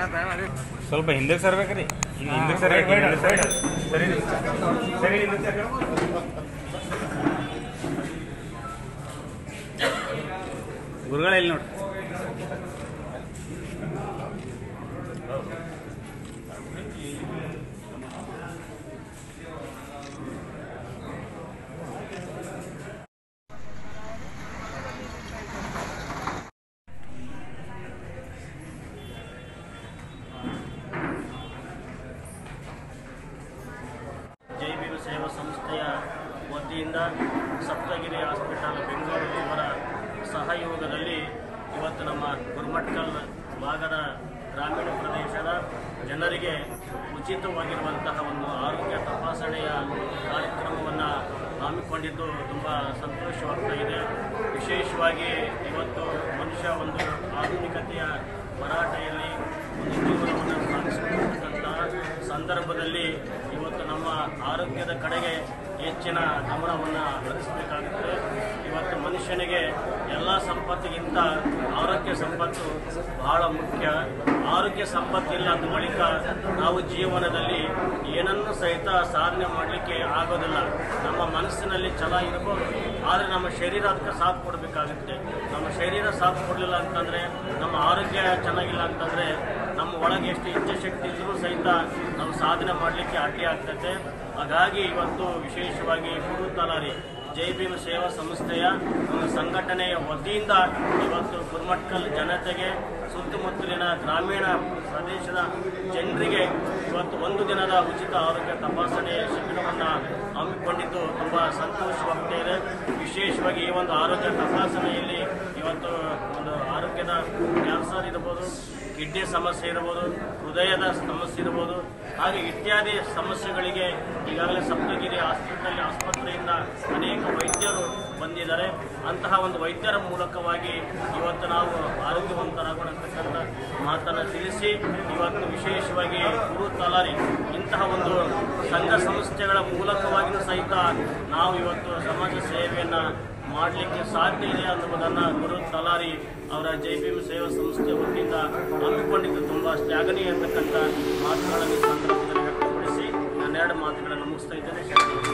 ಸ್ವಲ್ಪ ಹಿಂದೆ ಸರ್ಬೇಕ್ರಿ ಹಿಂಗೆ ಹಿಂದೆ ಸರ್ಬೇಕು ಹಿಂದೆ ಸರಿ ಸರಿ ಸರಿ ಹಿಂದೆ ಸರ್ಬೇಕು. ಗುರುಗಳ ಇಲ್ಲಿ ನೋಡ್ರಿ ಜೈ ಭೀಮ ಸೇವಾ ಸಂಸ್ಥೆಯ ವತಿಯಿಂದ ಸಪ್ತಗಿರಿ ಹಾಸ್ಪಿಟಲ್ ಬೆಂಗಳೂರು ಇವರ ಸಹಯೋಗದಲ್ಲಿ ಇವತ್ತು ನಮ್ಮ ಗುರುಮಟ್ಕಲ್ ಭಾಗದ ಗ್ರಾಮೀಣ ಪ್ರದೇಶದ ಜನರಿಗೆ ಉಚಿತವಾಗಿರುವಂತಹ ಒಂದು ಆರೋಗ್ಯ ತಪಾಸಣೆಯ ಕಾರ್ಯಕ್ರಮವನ್ನು ಹಮ್ಮಿಕೊಂಡಿದ್ದು ತುಂಬ ಸಂತೋಷವಾಗ್ತಾ ಇದೆ ವಿಶೇಷವಾಗಿ ಇವತ್ತು ಮನುಷ್ಯ ಒಂದು ಆಧುನಿಕತೆಯ ಭರಾಟೆಯಲ್ಲಿ ಒಂದು ಜೀವನವನ್ನು ಸಾಗಿಸುತ್ತಿರ್ತಕ್ಕಂತಹ ಸಂದರ್ಭದಲ್ಲಿ ಇವತ್ತು ನಮ್ಮ ಆರೋಗ್ಯದ ಕಡೆಗೆ ಹೆಚ್ಚಿನ ಗಮನವನ್ನು ಹರಿಸಬೇಕಾಗುತ್ತದೆ ಇವತ್ತು ಮನುಷ್ಯನಿಗೆ ಎಲ್ಲ ಸಂಪತ್ತಿಗಿಂತ ಆರೋಗ್ಯ ಸಂಪತ್ತು ಬಹಳ ಮುಖ್ಯ ಆರೋಗ್ಯ ಸಂಪತ್ತಿಲ್ಲ ಅಂದ ಬಳಿಕ ನಾವು ಜೀವನದಲ್ಲಿ ಏನನ್ನು ಸಹಿತ ಸಾಧನೆ ಮಾಡಲಿಕ್ಕೆ ಆಗೋದಿಲ್ಲ ನಮ್ಮ ಮನಸ್ಸಿನಲ್ಲಿ ಛಲ ಇರಬಹುದು ಆದರೆ ನಮ್ಮ ಶರೀರ ಅದಕ್ಕೆ ಸಾಥ್ ಕೊಡಬೇಕಾಗುತ್ತೆ ನಮ್ಮ ಶರೀರ ಸಾಥ್ ಕೊಡಲಿಲ್ಲ ಅಂತಂದರೆ ನಮ್ಮ ಆರೋಗ್ಯ ಚೆನ್ನಾಗಿಲ್ಲ ಅಂತಂದರೆ ನಮ್ಮ ಒಳಗೆ ಎಷ್ಟು ಇಚ್ಛಾಶಕ್ತಿ ಇದ್ದರೂ ಸಹಿತ ನಾವು ಸಾಧನೆ ಮಾಡಲಿಕ್ಕೆ ಅಡ್ಡಿ ಆಗ್ತದೆ ಹಾಗಾಗಿ ಇವತ್ತು ವಿಶೇಷವಾಗಿ ಗುರು ತಲಾರಿ ಜೈ ಭೀಮ ಸೇವಾ ಸಂಸ್ಥೆಯ ಒಂದು ಸಂಘಟನೆಯ ವತಿಯಿಂದ ಇವತ್ತು ಕುರ್ಮಟ್ಕಲ್ ಜನತೆಗೆ ಸುತ್ತಮುತ್ತಲಿನ ಗ್ರಾಮೀಣ ಪ್ರದೇಶದ ಜನರಿಗೆ ಇವತ್ತು ಒಂದು ದಿನದ ಉಚಿತ ಆರೋಗ್ಯ ತಪಾಸಣೆ ಶಿಬಿರವನ್ನು ಹಮ್ಮಿಕೊಂಡಿದ್ದು ತುಂಬ ಸಂತೋಷವಾಗ್ತಾ ಇದೆ ವಿಶೇಷವಾಗಿ ಈ ಒಂದು ಆರೋಗ್ಯ ತಪಾಸಣೆಯಲ್ಲಿ ಇವತ್ತು ಒಂದು ಆರೋಗ್ಯದ ಕ್ಯಾನ್ಸರ್ ಇರ್ಬೋದು ಕಿಡ್ನಿ ಸಮಸ್ಯೆ ಇರ್ಬೋದು ಹೃದಯದ ಸಮಸ್ಯೆ ಇರ್ಬೋದು ಹಾಗೆ ಇತ್ಯಾದಿ ಸಮಸ್ಯೆಗಳಿಗೆ ಈಗಾಗಲೇ ಸಪ್ತಗಿರಿ ಹಾಸ್ಪಿಟಲ್ ಆಸ್ಪತ್ರೆಯಿಂದ ಅನೇಕ ವೈದ್ಯರು ಬಂದಿದ್ದಾರೆ ಅಂತಹ ಒಂದು ವೈದ್ಯರ ಮೂಲಕವಾಗಿ ಇವತ್ತು ನಾವು ಆರೋಗ್ಯವಂತರಾಗೋಣ ಅಂತಕ್ಕಂಥ ಮಾತನ್ನು ತಿಳಿಸಿ ಇವತ್ತು ವಿಶೇಷವಾಗಿ ಗುರು ತಲಾರಿ ಇಂತಹ ಒಂದು ಸಂಘ ಸಂಸ್ಥೆಗಳ ಮೂಲಕವಾಗಿಯೂ ಸಹಿತ ನಾವು ಇವತ್ತು ಸಮಾಜ ಸೇವೆಯನ್ನು ಮಾಡಲಿಕ್ಕೆ ಸಾಧ್ಯ ಇದೆ ಅನ್ನುವುದನ್ನು ಗುರು ತಲಾರಿ ಅವರ ಜೈ ಭೀಮ್ ಸೇವಾ ಸಂಸ್ಥೆ ವತಿಯಿಂದ ಹಮ್ಮಿಕೊಂಡಿದ್ದು ತುಂಬ ಶ್ಲಾಘನೀಯ ಅಂತಕ್ಕಂಥ ಮಾತುಗಳನ್ನು ಈ ಸಂದರ್ಭದಲ್ಲಿ ವ್ಯಕ್ತಪಡಿಸಿ ನಾನೆರಡು ಮಾತುಗಳನ್ನು ಮುಗಿಸ್ತಾ ಇದ್ದೇನೆ ಶರಣು.